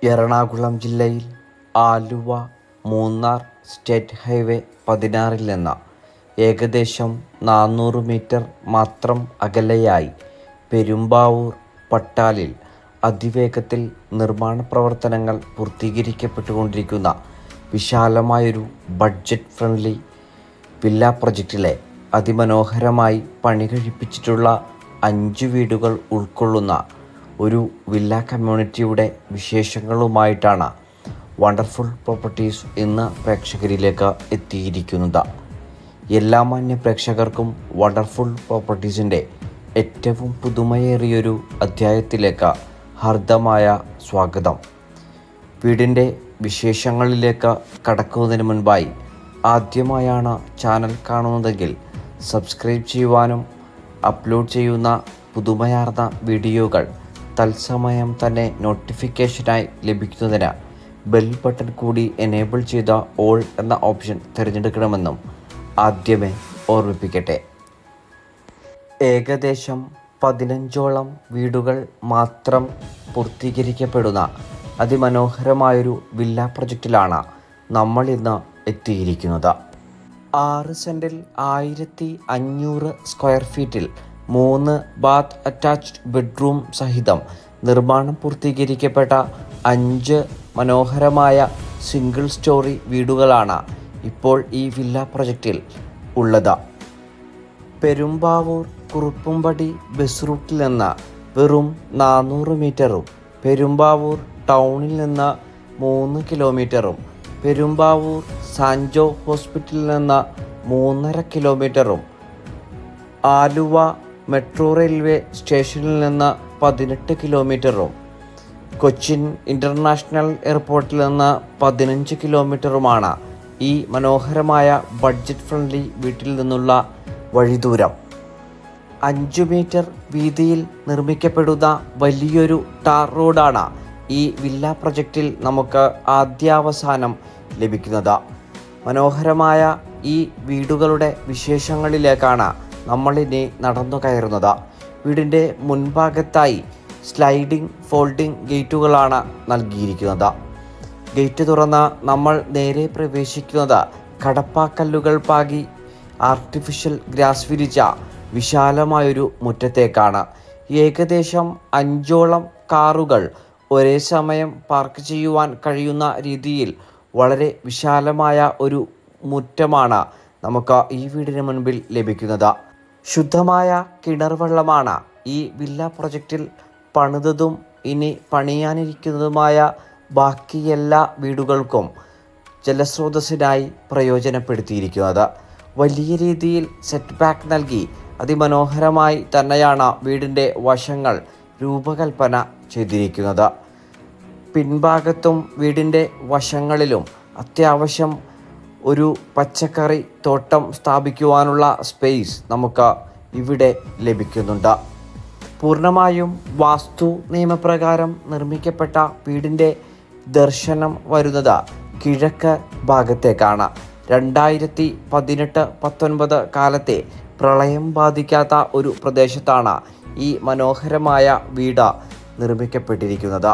എറണാകുളം ജില്ലയിൽ Aluva Munnar state highway പതിനാറിൽ നിന്ന് ഏകദേശം നാനൂറ് മീറ്റർ മാത്രം അകലെയായി പെരുമ്പാവൂർ പട്ടാലിൽ അതിവേഗത്തിൽ നിർമ്മാണ പ്രവർത്തനങ്ങൾ പൂർത്തീകരിക്കപ്പെട്ടുകൊണ്ടിരിക്കുന്ന വിശാലമായൊരു ബഡ്ജറ്റ് ഫ്രണ്ട്ലി വില്ല പ്രൊജക്റ്റിലെ അതിമനോഹരമായി പണി കഴിപ്പിച്ചിട്ടുള്ള അഞ്ച് വീടുകൾ ഉൾക്കൊള്ളുന്ന ഒരു വില്ല കമ്മ്യൂണിറ്റിയുടെ വിശേഷങ്ങളുമായിട്ടാണ് വണ്ടർഫുൾ പ്രോപ്പർട്ടീസ് ഇന്ന് പ്രേക്ഷകരിലേക്ക് എത്തിയിരിക്കുന്നത് എല്ലാ മാന്യ പ്രേക്ഷകർക്കും വണ്ടർഫുൾ പ്രോപ്പർട്ടീസിൻ്റെ ഏറ്റവും പുതുമയേറിയൊരു അധ്യായത്തിലേക്ക് ഹാർദമായ സ്വാഗതം വീടിൻ്റെ വിശേഷങ്ങളിലേക്ക് കടക്കുന്നതിന് മുൻപായി ആദ്യമായാണ് ചാനൽ കാണുന്നതെങ്കിൽ സബ്സ്ക്രൈബ് ചെയ്യുവാനും അപ്ലോഡ് ചെയ്യുന്ന പുതുമയാർന്ന വീഡിയോകൾ തത്സമയം തന്നെ നോട്ടിഫിക്കേഷനായി ലഭിക്കുന്നതിന് ബെൽ ബട്ടൺ കൂടി എനേബിൾ ചെയ്ത ഓൾ എന്ന ഓപ്ഷൻ തിരഞ്ഞെടുക്കണമെന്നും ആദ്യമേ ഓർമ്മിപ്പിക്കട്ടെ ഏകദേശം പതിനഞ്ചോളം വീടുകൾ മാത്രം പൂർത്തീകരിക്കപ്പെടുന്ന അതിമനോഹരമായൊരു വില്ല പ്രൊജക്റ്റിലാണ് നമ്മൾ ഇന്ന് എത്തിയിരിക്കുന്നത് ആറ് സെൻറ്റിൽ ആയിരത്തി അഞ്ഞൂറ് സ്ക്വയർ ഫീറ്റിൽ മൂന്ന് ബാത്ത് അറ്റാച്ച്ഡ് ബെഡ്റൂം സഹിതം നിർമ്മാണം പൂർത്തീകരിക്കപ്പെട്ട അഞ്ച് മനോഹരമായ സിംഗിൾ സ്റ്റോറി വീടുകളാണ് ഇപ്പോൾ ഈ വില്ല പ്രൊജക്റ്റിൽ ഉള്ളത് പെരുമ്പാവൂർ കുറുപ്പുംപടി ബസ് റൂട്ടിൽ നിന്ന് വെറും നാനൂറ് മീറ്ററും പെരുമ്പാവൂർ ടൗണിൽ നിന്ന് മൂന്ന് കിലോമീറ്ററും പെരുമ്പാവൂർ സാൻജോ ഹോസ്പിറ്റലിൽ നിന്ന് മൂന്നര കിലോമീറ്ററും ആലുവ മെട്രോ റെയിൽവേ സ്റ്റേഷനിൽ നിന്ന് പതിനെട്ട് കിലോമീറ്ററും കൊച്ചിൻ ഇൻ്റർനാഷണൽ എയർപോർട്ടിൽ നിന്ന് പതിനഞ്ച് കിലോമീറ്ററുമാണ് ഈ മനോഹരമായ ബഡ്ജറ്റ് ഫ്രണ്ട്ലി വീട്ടിൽ നിന്നുള്ള വഴിദൂരം അഞ്ചു മീറ്റർ വീതിയിൽ നിർമ്മിക്കപ്പെടുന്ന വലിയൊരു ടാർ റോഡാണ് ഈ വില്ല പ്രൊജക്റ്റിൽ നമുക്ക് ആദ്യാവസാനം ലഭിക്കുന്നത് മനോഹരമായ ഈ വീടുകളുടെ വിശേഷങ്ങളിലേക്കാണ് നമ്മളിനി നടന്നു കയറുന്നത് വീടിൻ്റെ മുൻഭാഗത്തായി സ്ലൈഡിംഗ് ഫോൾഡിംഗ് ഗേറ്റുകളാണ് നൽകിയിരിക്കുന്നത് ഗേറ്റ് തുറന്ന നമ്മൾ നേരെ പ്രവേശിക്കുന്നത് കടപ്പാക്കല്ലുകൾ പാകി ആർട്ടിഫിഷ്യൽ ഗ്രാസ് വിരിച്ച വിശാലമായൊരു മുറ്റത്തേക്കാണ് ഏകദേശം അഞ്ചോളം കാറുകൾ ഒരേ സമയം പാർക്ക് ചെയ്യുവാൻ കഴിയുന്ന രീതിയിൽ വളരെ വിശാലമായ ഒരു മുറ്റമാണ് നമുക്ക് ഈ വീടിന് മുൻപിൽ ലഭിക്കുന്നത് ശുദ്ധമായ കിണർ വെള്ളമാണ് ഈ വില്ല പ്രൊജക്റ്റിൽ പണിതതും ഇനി പണിയാനിരിക്കുന്നതുമായ ബാക്കി എല്ലാ വീടുകൾക്കും ജലസ്രോതസ്സിനായി പ്രയോജനപ്പെടുത്തിയിരിക്കുന്നത് വലിയ രീതിയിൽ സെറ്റ് ബാക്ക് നൽകി അതിമനോഹരമായി തന്നെയാണ് വീടിൻ്റെ വശങ്ങൾ രൂപകൽപ്പന ചെയ്തിരിക്കുന്നത് പിൻഭാഗത്തും വീടിൻ്റെ വശങ്ങളിലും അത്യാവശ്യം ഒരു പച്ചക്കറി തോട്ടം സ്ഥാപിക്കുവാനുള്ള സ്പേസ് നമുക്ക് ഇവിടെ ലഭിക്കുന്നുണ്ട് പൂർണ്ണമായും വാസ്തു നിയമപ്രകാരം നിർമ്മിക്കപ്പെട്ട വീടിൻ്റെ ദർശനം വരുന്നത് കിഴക്ക് ഭാഗത്തേക്കാണ് രണ്ടായിരത്തി പതിനെട്ട് പത്തൊൻപത് കാലത്തെ പ്രളയം ബാധിക്കാത്ത ഒരു പ്രദേശത്താണ് ഈ മനോഹരമായ വീട് നിർമ്മിക്കപ്പെട്ടിരിക്കുന്നത്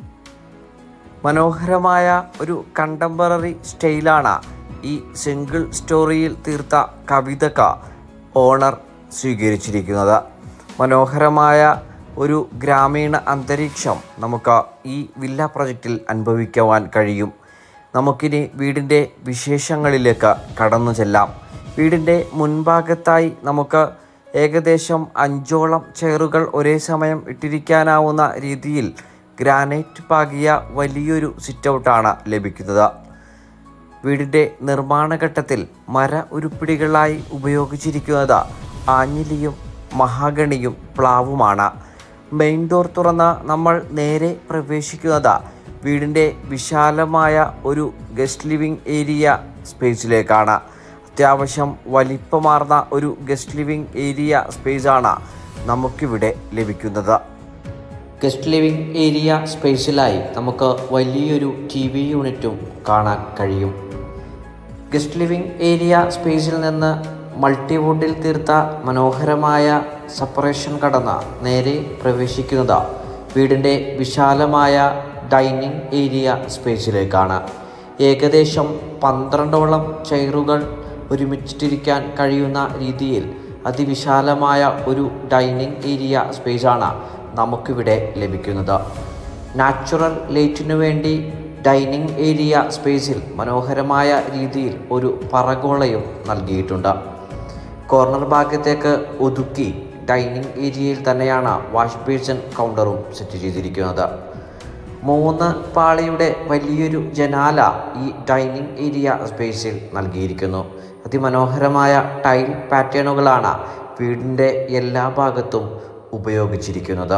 മനോഹരമായ ഒരു കണ്ടംപററി സ്റ്റൈലാണ് ഈ സിംഗിൾ സ്റ്റോറിയിൽ തീർത്ത കവിതക ഓണർ സ്വീകരിച്ചിരിക്കുന്നത് മനോഹരമായ ഒരു ഗ്രാമീണ അന്തരീക്ഷം നമുക്ക് ഈ വില്ല പ്രൊജക്റ്റിൽ അനുഭവിക്കുവാൻ കഴിയും നമുക്കിനി വീടിൻ്റെ വിശേഷങ്ങളിലേക്ക് കടന്നു ചെല്ലാം വീടിൻ്റെ മുൻഭാഗത്തായി നമുക്ക് ഏകദേശം അഞ്ചോളം ചെയറുകൾ ഒരേ സമയം ഇട്ടിരിക്കാനാവുന്ന രീതിയിൽ ഗ്രാനൈറ്റ് പാകിയ വലിയൊരു സിറ്റൗട്ടാണ് ലഭിക്കുന്നത് വീടിൻ്റെ നിർമ്മാണഘട്ടത്തിൽ മര ഉരുപ്പിടികളായി ഉപയോഗിച്ചിരിക്കുന്നത് ആഞ്ഞിലിയും മഹാഗണിയും പ്ലാവുമാണ് മെയിൻ ഡോർ തുറന്ന നമ്മൾ നേരെ പ്രവേശിക്കുന്നത് വീടിൻ്റെ വിശാലമായ ഒരു ഗസ്റ്റ് ലിവിംഗ് ഏരിയ സ്പേസിലേക്കാണ് അത്യാവശ്യം വലിപ്പമാർന്ന ഒരു ഗസ്റ്റ് ലിവിംഗ് ഏരിയ സ്പേസാണ് നമുക്കിവിടെ ലഭിക്കുന്നത് ഗസ്റ്റ് ലിവിംഗ് ഏരിയ സ്പേസിലായി നമുക്ക് വലിയൊരു ടി വി യൂണിറ്റും കാണാൻ കഴിയും ഗസ്റ്റ് ലിവിംഗ് ഏരിയ സ്പേസിൽ നിന്ന് മൾട്ടിവുഡിൽ തീർത്ത മനോഹരമായ സെപ്പറേഷൻ കടന്ന് നേരെ പ്രവേശിക്കുന്നത് വീടിൻ്റെ വിശാലമായ ഡൈനിങ് ഏരിയ സ്പേസിലേക്കാണ് ഏകദേശം പന്ത്രണ്ടോളം ചെയറുകൾ ഒരുമിച്ചിട്ടിരിക്കാൻ കഴിയുന്ന രീതിയിൽ അതിവിശാലമായ ഒരു ഡൈനിങ് ഏരിയ സ്പേസാണ് നമുക്കിവിടെ ലഭിക്കുന്നത് നാച്ചുറൽ ലൈറ്റിനു വേണ്ടി ഡൈനിങ് ഏരിയ സ്പേസിൽ മനോഹരമായ രീതിയിൽ ഒരു പറഗോളയും നൽകിയിട്ടുണ്ട് കോർണർ ഭാഗത്തേക്ക് ഒതുക്കി ഡൈനിങ് ഏരിയയിൽ തന്നെയാണ് വാഷ് ബേസിൻ കൗണ്ടറും സെറ്റ് ചെയ്തിരിക്കുന്നത് മൂന്ന് പാളിയുടെ വലിയൊരു ജനാല ഈ ഡൈനിങ് ഏരിയ സ്പേസിൽ നൽകിയിരിക്കുന്നു അതിമനോഹരമായ ടൈൽ പാറ്റേണുകളാണ് വീടിൻ്റെ എല്ലാ ഭാഗത്തും ഉപയോഗിച്ചിരിക്കുന്നത്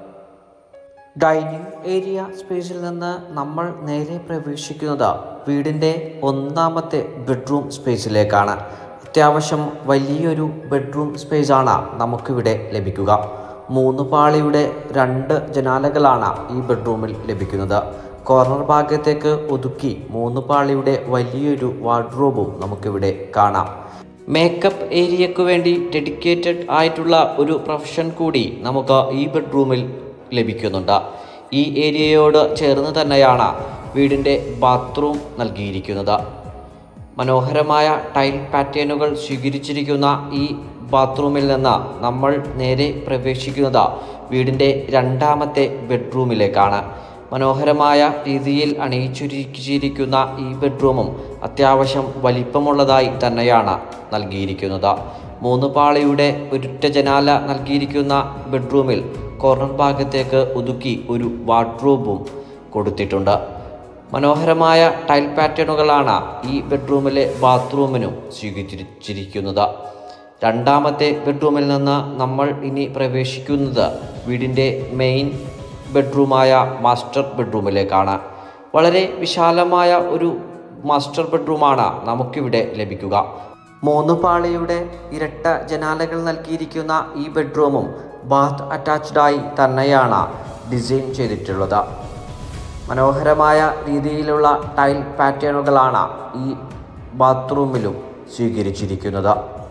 ഡൈനിങ് ഏരിയ സ്പേസിൽ നിന്ന് നമ്മൾ നേരെ പ്രവേശിക്കുന്നത് വീടിൻ്റെ ഒന്നാമത്തെ ബെഡ്റൂം സ്പേസിലേക്കാണ് അത്യാവശ്യം വലിയൊരു ബെഡ്റൂം സ്പേസാണ് നമുക്കിവിടെ ലഭിക്കുക മൂന്ന് പാളിയുടെ രണ്ട് ജനാലകളാണ് ഈ ബെഡ്റൂമിൽ ലഭിക്കുന്നത് കോർണർ ഭാഗത്തേക്ക് ഒതുക്കി മൂന്ന് പാളിയുടെ വലിയൊരു വാർഡ്രോബും നമുക്കിവിടെ കാണാം മേക്കപ്പ് ഏരിയക്ക് വേണ്ടി ഡെഡിക്കേറ്റഡ് ആയിട്ടുള്ള ഒരു പ്രൊഫഷൻ കൂടി നമുക്ക് ഈ ബെഡ്റൂമിൽ ലഭിക്കുന്നുണ്ട് ഈ ഏരിയയോട് ചേർന്ന് തന്നെയാണ് വീടിൻ്റെ ബാത്റൂം നൽകിയിരിക്കുന്നത് മനോഹരമായ ടൈൽ പാറ്റേണുകൾ സ്വീകരിച്ചിരിക്കുന്ന ഈ ബാത്റൂമിൽ നിന്ന് നമ്മൾ നേരെ പ്രവേശിക്കുന്നത് വീടിൻ്റെ രണ്ടാമത്തെ ബെഡ്റൂമിലേക്കാണ് മനോഹരമായ രീതിയിൽ അണിയിച്ചൊരുക്കിയിരിക്കുന്ന ഈ ബെഡ്റൂമും അത്യാവശ്യം വലിപ്പമുള്ളതായി തന്നെയാണ് നൽകിയിരിക്കുന്നത് മൂന്ന് പാളിയുടെ ഒരുറ്റ ജനാല നൽകിയിരിക്കുന്ന ബെഡ്റൂമിൽ കോർണർ ഭാഗത്തേക്ക് ഒതുക്കി ഒരു വാർഡ്രോബും കൊടുത്തിട്ടുണ്ട് മനോഹരമായ ടൈൽ പാറ്റേണുകളാണ് ഈ ബെഡ്റൂമിലെ ബാത്റൂമിനും സ്വീകരിച്ചിരിക്കുന്നത് രണ്ടാമത്തെ ബെഡ്റൂമിൽ നിന്ന് നമ്മൾ ഇനി പ്രവേശിക്കുന്നത് വീടിൻ്റെ മെയിൻ ബെഡ്റൂമായ മാസ്റ്റർ ബെഡ്റൂമിലേക്കാണ് വളരെ വിശാലമായ ഒരു മാസ്റ്റർ ബെഡ്റൂമാണ് നമുക്കിവിടെ ലഭിക്കുക മൂന്ന് പാളിയുടെ ഇരട്ട ജനാലകൾ നൽകിയിരിക്കുന്ന ഈ ബെഡ്റൂമും ബാത്ത് അറ്റാച്ച്ഡായി തന്നെയാണ് ഡിസൈൻ ചെയ്തിട്ടുള്ളത് മനോഹരമായ രീതിയിലുള്ള ടൈൽ പാറ്റേണുകളാണ് ഈ ബാത്റൂമിലും സ്വീകരിച്ചിരിക്കുന്നത്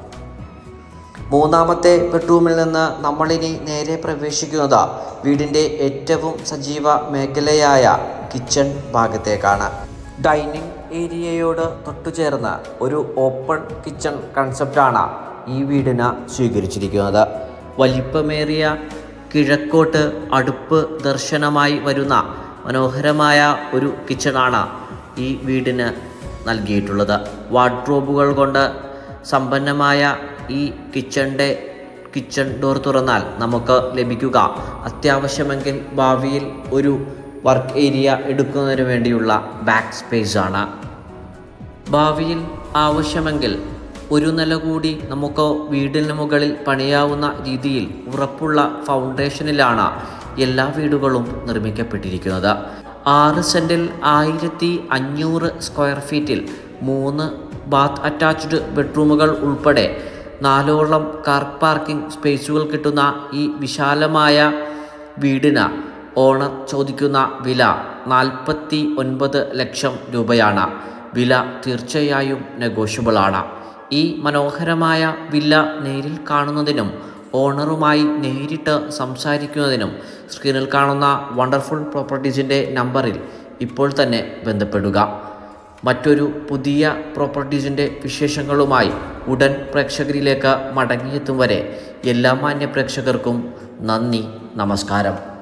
മൂന്നാമത്തെ ബെഡ്റൂമിൽ നിന്ന് നമ്മളിനി നേരെ പ്രവേശിക്കുന്നത് വീടിൻ്റെ ഏറ്റവും സജീവ മേഖലയായ കിച്ചൺ ഭാഗത്തേക്കാണ് ഡൈനിങ് ഏരിയയോട് തൊട്ടുചേർന്ന് ഒരു ഓപ്പൺ കിച്ചൺ കൺസെപ്റ്റാണ് ഈ വീടിന് സ്വീകരിച്ചിരിക്കുന്നത് വലിപ്പമേറിയ കിഴക്കോട്ട് അടുപ്പ് ദർശനമായി വരുന്ന മനോഹരമായ ഒരു കിച്ചണാണ് ഈ വീടിന് നൽകിയിട്ടുള്ളത് വാർഡ്രോബുകൾ കൊണ്ട് സമ്പന്നമായ ഈ കിച്ചണിൻ്റെ കിച്ചൺ ഡോർ തുറന്നാൽ നമുക്ക് ലഭിക്കുക അത്യാവശ്യമെങ്കിൽ ഭാവിയിൽ ഒരു വർക്ക് ഏരിയ എടുക്കുന്നതിന് വേണ്ടിയുള്ള ബാക്ക് സ്പേസ് ആണ് ഭാവിയിൽ ആവശ്യമെങ്കിൽ ഒരു നില കൂടി നമുക്ക് വീടിന് മുകളിൽ പണിയാവുന്ന രീതിയിൽ ഉറപ്പുള്ള ഫൗണ്ടേഷനിലാണ് എല്ലാ വീടുകളും നിർമ്മിക്കപ്പെട്ടിരിക്കുന്നത് ആറ് സെൻറ്റിൽ ആയിരത്തി അഞ്ഞൂറ് സ്ക്വയർ ഫീറ്റിൽ മൂന്ന് ബാത്ത് അറ്റാച്ച്ഡ് ബെഡ്റൂമുകൾ ഉൾപ്പെടെ നാലോളം കാർ പാർക്കിംഗ് സ്പേസുകൾ കിട്ടുന്ന ഈ വിശാലമായ വീടിന് ഓണർ ചോദിക്കുന്ന വില നാൽപ്പത്തി ഒൻപത് ലക്ഷം രൂപയാണ് വില തീർച്ചയായും നെഗോഷ്യബിൾ ആണ് ഈ മനോഹരമായ വില്ല നേരിൽ കാണുന്നതിനും ഓണറുമായി നേരിട്ട് സംസാരിക്കുന്നതിനും സ്ക്രീനിൽ കാണുന്ന വണ്ടർഫുൾ പ്രോപ്പർട്ടീസിൻ്റെ നമ്പറിൽ ഇപ്പോൾ തന്നെ ബന്ധപ്പെടുക മറ്റൊരു പുതിയ പ്രോപ്പർട്ടീസിൻ്റെ വിശേഷങ്ങളുമായി ഉടൻ പ്രേക്ഷകരിലേക്ക് മടങ്ങിയെത്തും വരെ എല്ലാ മാന്യ പ്രേക്ഷകർക്കും നന്ദി നമസ്കാരം